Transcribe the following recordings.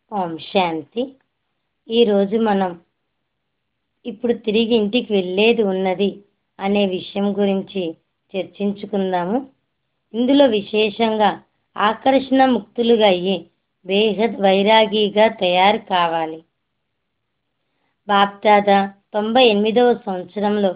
ఓం శాంతి ఈరోజు మనం ఇప్పుడు తిరిగి ఇంటికి వెళ్ళేది ఉన్నది అనే విషయం గురించి చర్చించుకుందాము ఇందులో విశేషంగా ఆకర్షణ ముక్తులుగా అయ్యి బేహద్ వైరాగిగా తయారు కావాలి బాప్దాదా తొంభై ఎనిమిదవ సంవత్సరంలో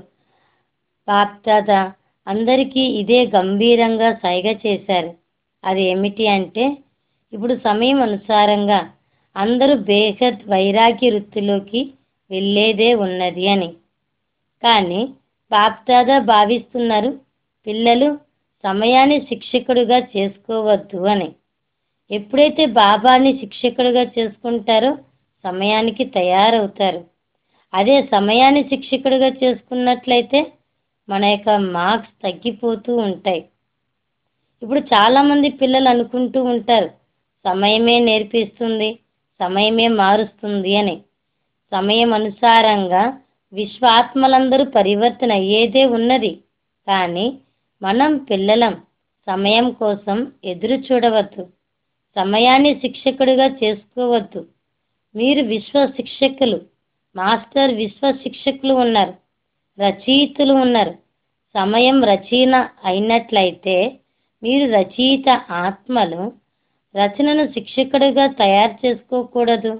బాప్దాదా అందరికీ ఇదే గంభీరంగా సైగ చేశారు అది ఏమిటి అంటే ఇప్పుడు సమయం అనుసారంగా అందరూ బేహద్ వైరాగ్య వృత్తిలోకి వెళ్ళేదే ఉన్నది అని కానీ బాప్దాదా భావిస్తున్నారు పిల్లలు సమయాన్ని శిక్షకుడుగా చేసుకోవద్దు అని ఎప్పుడైతే బాబాని శిక్షకుడుగా చేసుకుంటారో సమయానికి తయారవుతారు అదే సమయాన్ని శిక్షకుడుగా చేసుకున్నట్లయితే మన యొక్క మార్క్స్ తగ్గిపోతూ ఉంటాయి ఇప్పుడు చాలామంది పిల్లలు అనుకుంటూ ఉంటారు సమయమే నేర్పిస్తుంది సమయమే మారుస్తుంది అని సమయం అనుసారంగా విశ్వాత్మలందరూ పరివర్తన అయ్యేదే ఉన్నది కానీ మనం పిల్లలం సమయం కోసం ఎదురు చూడవద్దు సమయాన్ని శిక్షకుడిగా చేసుకోవద్దు మీరు విశ్వ శిక్షకులు మాస్టర్ విశ్వ శిక్షకులు ఉన్నారు రచయితలు ఉన్నారు సమయం రచన అయినట్లయితే మీరు రచయిత ఆత్మలు రచనను శిక్షకుడిగా తయారు చేసుకోకూడదు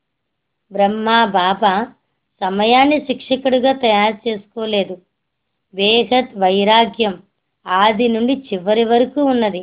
బ్రహ్మ బాబా సమయాన్ని శిక్షకుడిగా తయారు చేసుకోలేదు బేహద్ వైరాగ్యం ఆది నుండి చివరి వరకు ఉన్నది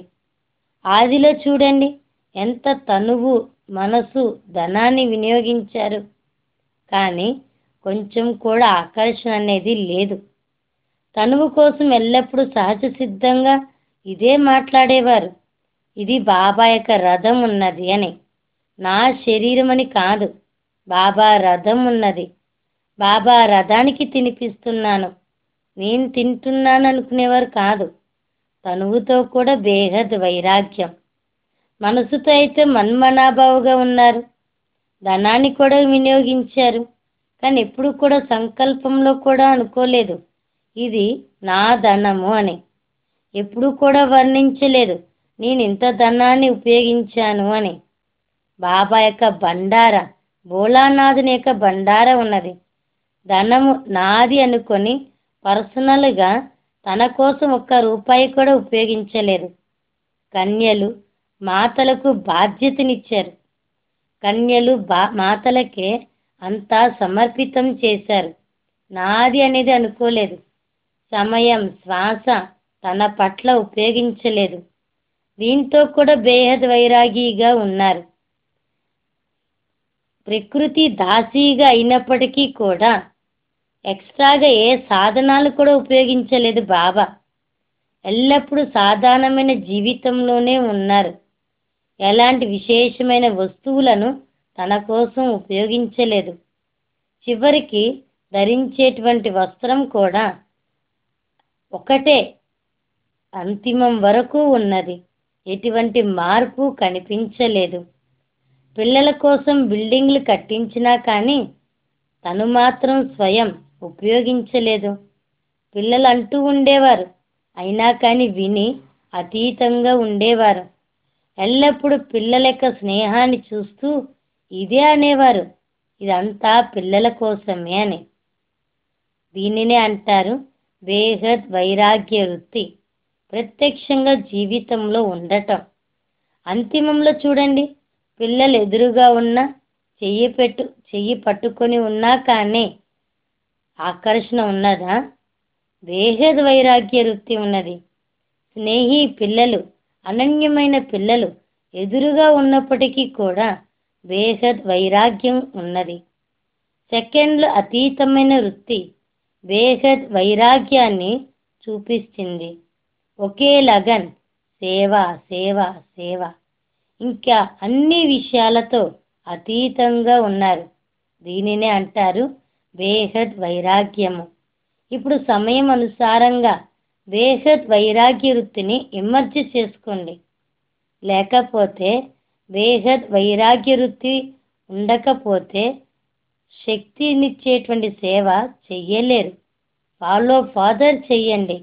ఆదిలో చూడండి ఎంత తనువు మనసు ధనాన్ని వినియోగించారు కానీ కొంచెం కూడా ఆకర్షణ అనేది లేదు తనువు కోసం ఎల్లప్పుడూ సహజ సిద్ధంగా ఇదే మాట్లాడేవారు ఇది బాబా యొక్క రథం ఉన్నది అని నా శరీరం అని కాదు బాబా రథం ఉన్నది బాబా రథానికి తినిపిస్తున్నాను నేను తింటున్నాను అనుకునేవారు కాదు తనువుతో కూడా బేహద్ వైరాగ్యం మనసుతో అయితే మన్మనాభావుగా ఉన్నారు ధనాన్ని కూడా వినియోగించారు కానీ ఎప్పుడు కూడా సంకల్పంలో కూడా అనుకోలేదు ఇది నా ధనము అని ఎప్పుడు కూడా వర్ణించలేదు నేను ఇంత ధనాన్ని ఉపయోగించాను అని బాబా యొక్క బండార భోలానాథుని యొక్క బండార ఉన్నది ధనము నాది అనుకొని పర్సనల్గా తన కోసం ఒక్క రూపాయి కూడా ఉపయోగించలేదు కన్యలు మాతలకు బాధ్యతనిచ్చారు కన్యలు బా మాతలకే అంతా సమర్పితం చేశారు నాది అనేది అనుకోలేదు సమయం శ్వాస తన పట్ల ఉపయోగించలేదు దీంతో కూడా బేహద్ వైరాగిగా ఉన్నారు ప్రకృతి దాసీగా అయినప్పటికీ కూడా ఎక్స్ట్రాగా ఏ సాధనాలు కూడా ఉపయోగించలేదు బాబా ఎల్లప్పుడూ సాధారణమైన జీవితంలోనే ఉన్నారు ఎలాంటి విశేషమైన వస్తువులను తన కోసం ఉపయోగించలేదు చివరికి ధరించేటువంటి వస్త్రం కూడా ఒకటే అంతిమం వరకు ఉన్నది ఎటువంటి మార్పు కనిపించలేదు పిల్లల కోసం బిల్డింగ్లు కట్టించినా కానీ తను మాత్రం స్వయం ఉపయోగించలేదు పిల్లలు అంటూ ఉండేవారు అయినా కానీ విని అతీతంగా ఉండేవారు ఎల్లప్పుడూ పిల్లల యొక్క స్నేహాన్ని చూస్తూ ఇదే అనేవారు ఇదంతా పిల్లల కోసమే అని దీనినే అంటారు బేహద్ వైరాగ్య వృత్తి ప్రత్యక్షంగా జీవితంలో ఉండటం అంతిమంలో చూడండి పిల్లలు ఎదురుగా ఉన్న చెయ్యి పెట్టు చెయ్యి పట్టుకొని ఉన్నా కానీ ఆకర్షణ ఉన్నదా బేహద్ వైరాగ్య వృత్తి ఉన్నది స్నేహి పిల్లలు అనన్యమైన పిల్లలు ఎదురుగా ఉన్నప్పటికీ కూడా బేహద్ వైరాగ్యం ఉన్నది సెకండ్లు అతీతమైన వృత్తి బేహద్ వైరాగ్యాన్ని చూపిస్తుంది ఒకే లగన్ సేవ సేవ సేవ ఇంకా అన్ని విషయాలతో అతీతంగా ఉన్నారు దీనినే అంటారు బేహద్ వైరాగ్యము ఇప్పుడు సమయం అనుసారంగా బేహద్ వైరాగ్య వృత్తిని ఇమర్జ్ చేసుకోండి లేకపోతే బేహద్ వైరాగ్య వృత్తి ఉండకపోతే శక్తినిచ్చేటువంటి సేవ చెయ్యలేరు ఫాలో ఫాదర్ చెయ్యండి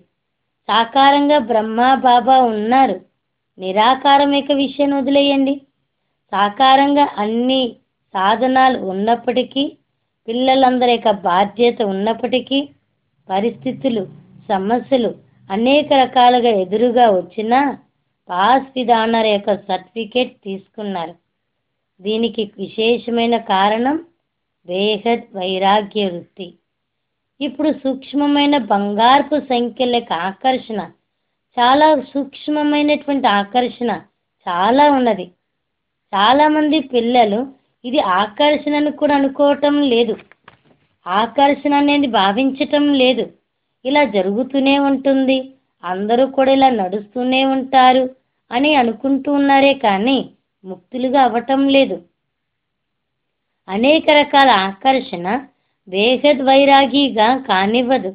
సాకారంగా బ్రహ్మ బాబా ఉన్నారు నిరాకారం యొక్క విషయాన్ని వదిలేయండి సాకారంగా అన్ని సాధనాలు ఉన్నప్పటికీ పిల్లలందరి యొక్క బాధ్యత ఉన్నప్పటికీ పరిస్థితులు సమస్యలు అనేక రకాలుగా ఎదురుగా వచ్చినా పాస్ విధానాల యొక్క సర్టిఫికేట్ తీసుకున్నారు దీనికి విశేషమైన కారణం బేహద్ వైరాగ్య వృత్తి ఇప్పుడు సూక్ష్మమైన బంగారపు సంఖ్యల యొక్క ఆకర్షణ చాలా సూక్ష్మమైనటువంటి ఆకర్షణ చాలా ఉన్నది చాలామంది పిల్లలు ఇది ఆకర్షణను కూడా అనుకోవటం లేదు ఆకర్షణ అనేది భావించటం లేదు ఇలా జరుగుతూనే ఉంటుంది అందరూ కూడా ఇలా నడుస్తూనే ఉంటారు అని అనుకుంటూ ఉన్నారే కానీ ముక్తులుగా అవ్వటం లేదు అనేక రకాల ఆకర్షణ బేహద్ వైరాగిగా కానివ్వదు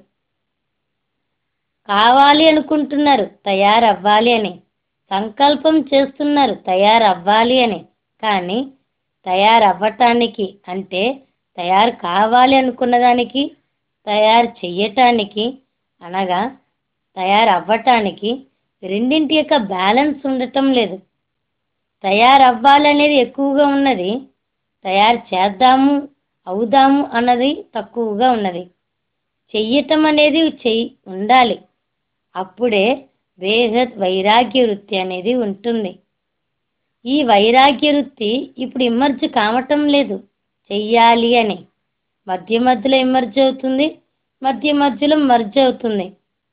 కావాలి అనుకుంటున్నారు తయారవ్వాలి అని సంకల్పం చేస్తున్నారు తయారవ్వాలి అని కానీ తయారవ్వటానికి అంటే తయారు కావాలి అనుకున్న దానికి తయారు చెయ్యటానికి అనగా తయారవ్వటానికి రెండింటి యొక్క బ్యాలెన్స్ ఉండటం లేదు తయారవ్వాలనేది ఎక్కువగా ఉన్నది తయారు చేద్దాము అవుదాము అన్నది తక్కువగా ఉన్నది చెయ్యటం అనేది చెయ్యి ఉండాలి అప్పుడే బేహద్ వైరాగ్య వృత్తి అనేది ఉంటుంది ఈ వైరాగ్య వృత్తి ఇప్పుడు ఇమ్మర్జ్ కావటం లేదు చెయ్యాలి అని మధ్య మధ్యలో ఇమ్మర్జ్ అవుతుంది మధ్య మధ్యలో మర్జ్ అవుతుంది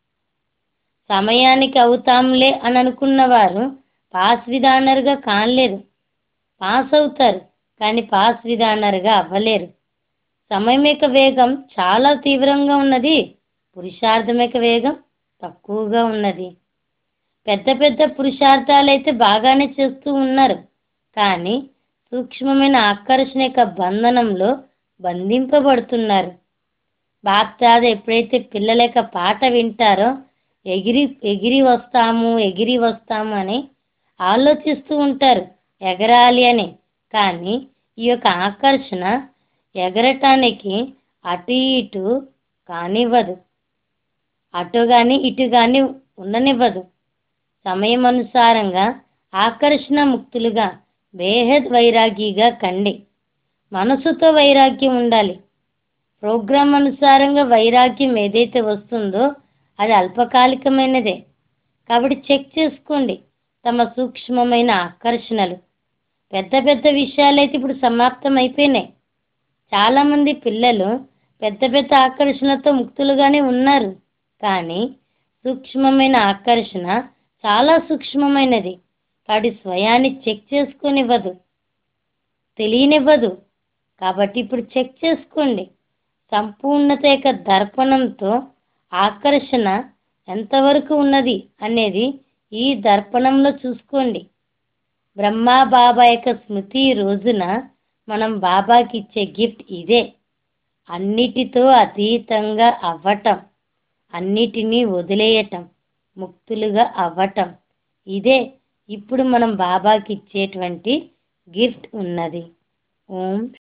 సమయానికి అవుతాంలే అని అనుకున్న వారు పాస్ విధానరుగా కానలేరు పాస్ అవుతారు కానీ పాస్ విధానరుగా అవ్వలేరు సమయం యొక్క వేగం చాలా తీవ్రంగా ఉన్నది పురుషార్థం యొక్క వేగం తక్కువగా ఉన్నది పెద్ద పెద్ద పురుషార్థాలు అయితే బాగానే చేస్తూ ఉన్నారు కానీ సూక్ష్మమైన ఆకర్షణ యొక్క బంధనంలో బంధింపబడుతున్నారు బాప్దాద ఎప్పుడైతే పిల్లల యొక్క పాట వింటారో ఎగిరి ఎగిరి వస్తాము ఎగిరి వస్తాము అని ఆలోచిస్తూ ఉంటారు ఎగరాలి అని కానీ ఈ యొక్క ఆకర్షణ ఎగరటానికి అటు ఇటు కానివ్వదు అటు కానీ ఇటు కానీ ఉండనివ్వదు సమయం అనుసారంగా ఆకర్షణ ముక్తులుగా బేహద్ వైరాగిగా కండి మనసుతో వైరాగ్యం ఉండాలి ప్రోగ్రాం అనుసారంగా వైరాగ్యం ఏదైతే వస్తుందో అది అల్పకాలికమైనదే కాబట్టి చెక్ చేసుకోండి తమ సూక్ష్మమైన ఆకర్షణలు పెద్ద పెద్ద విషయాలైతే ఇప్పుడు సమాప్తం అయిపోయినాయి చాలామంది పిల్లలు పెద్ద పెద్ద ఆకర్షణతో ముక్తులుగానే ఉన్నారు కానీ సూక్ష్మమైన ఆకర్షణ చాలా సూక్ష్మమైనది కాబట్టి స్వయాన్ని చెక్ చేసుకొనివ్వదు తెలియనివ్వదు కాబట్టి ఇప్పుడు చెక్ చేసుకోండి సంపూర్ణత యొక్క దర్పణంతో ఆకర్షణ ఎంతవరకు ఉన్నది అనేది ఈ దర్పణంలో చూసుకోండి బ్రహ్మా బాబా యొక్క స్మృతి రోజున మనం బాబాకి ఇచ్చే గిఫ్ట్ ఇదే అన్నిటితో అతీతంగా అవ్వటం అన్నిటినీ వదిలేయటం ముక్తులుగా అవ్వటం ఇదే ఇప్పుడు మనం బాబాకి ఇచ్చేటువంటి గిఫ్ట్ ఉన్నది ఓం